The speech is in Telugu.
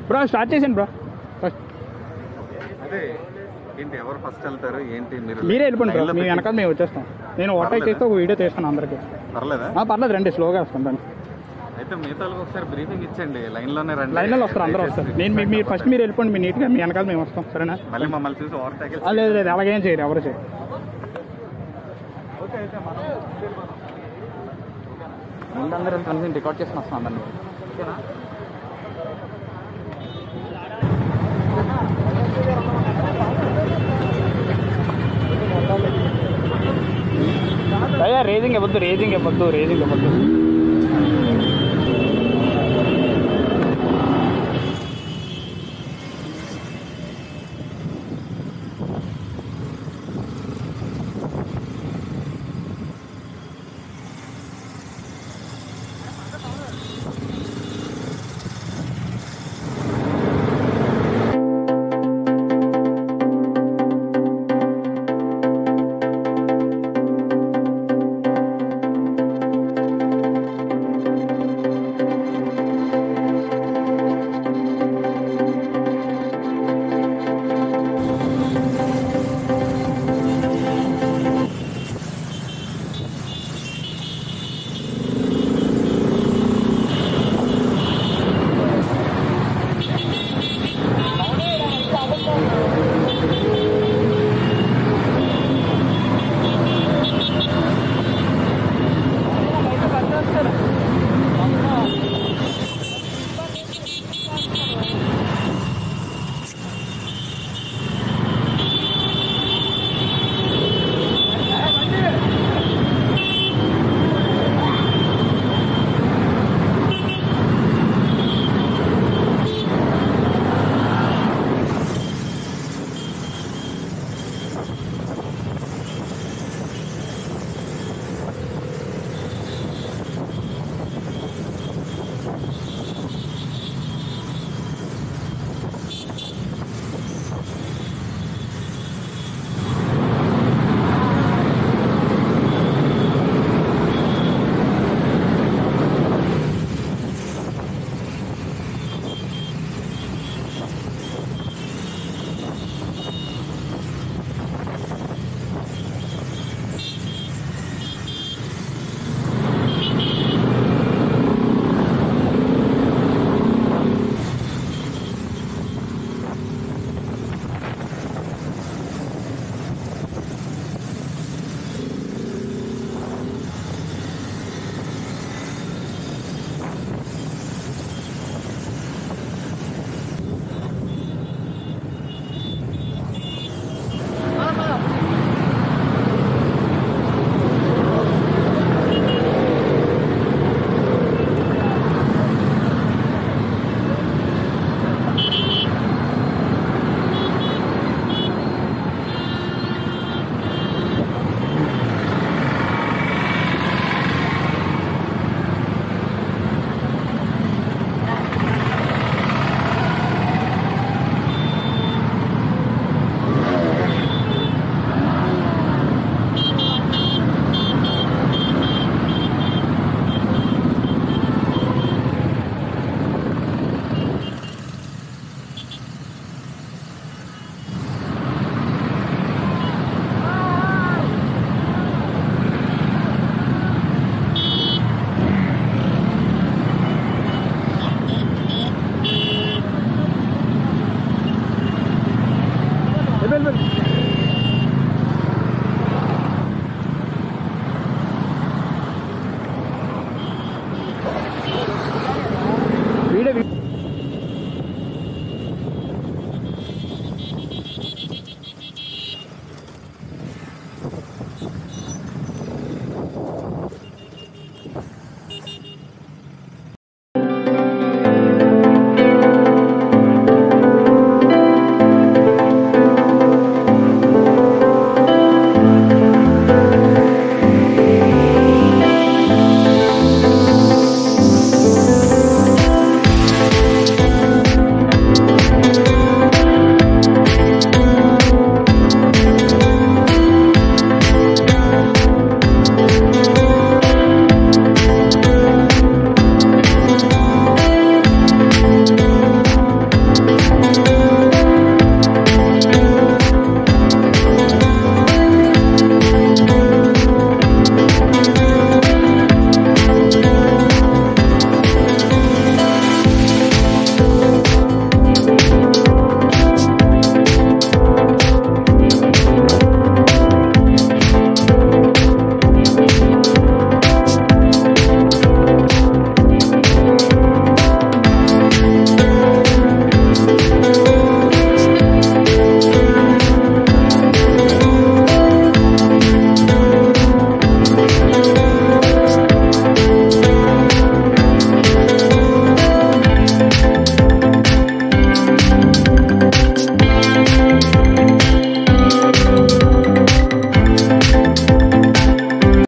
బ్రో స్టార్ట్ చేసాను బ్రో ఫస్ట్ అదే ఏంటి ఎవరు ఫస్ట్ వెళ్తారు ఏంటి మీరు మీరే వెళ్ళిపోండి బ్రో లైన్లో మీ పెట్టి- వెనకాల మేము వచ్చేస్తాం నేను ఓవర్టేక్ చేస్తే ఒక వీడియో తీస్తాను అందరికి పర్లేదా ఆ, పర్లేదు రండి స్లోగా వస్తాను రండి అయితే మిగతా వాళ్ళకి ఒకసారి బ్రీఫింగ్ ఇచ్చండి లైన్ లోనే రండి లైన్లో వస్తారు అందరూ వస్తారు నేను మీ- మీరు ఫస్ట్ మీరు వెళ్ళిపోండి మీ నీట్గా మీ వెనకాల మేము వస్తాం సరేనా మళ్ళీ మమ్మల్ని చూసి ఓవర్ ట్యాకిల్ ఆ, లేదు లేదు అలాగేం చేయరు ఎవరు చేయరు ముందందరూ కలిసి రికార్డ్ చేసుకుని వస్తాం అందరినీ ఓకేనా అయ్యా రేజింగ్ ఇవ్వద్దు రేజింగ్ ఇవ్వద్దు రేజింగ్ ఇవ్వద్దు వీడియో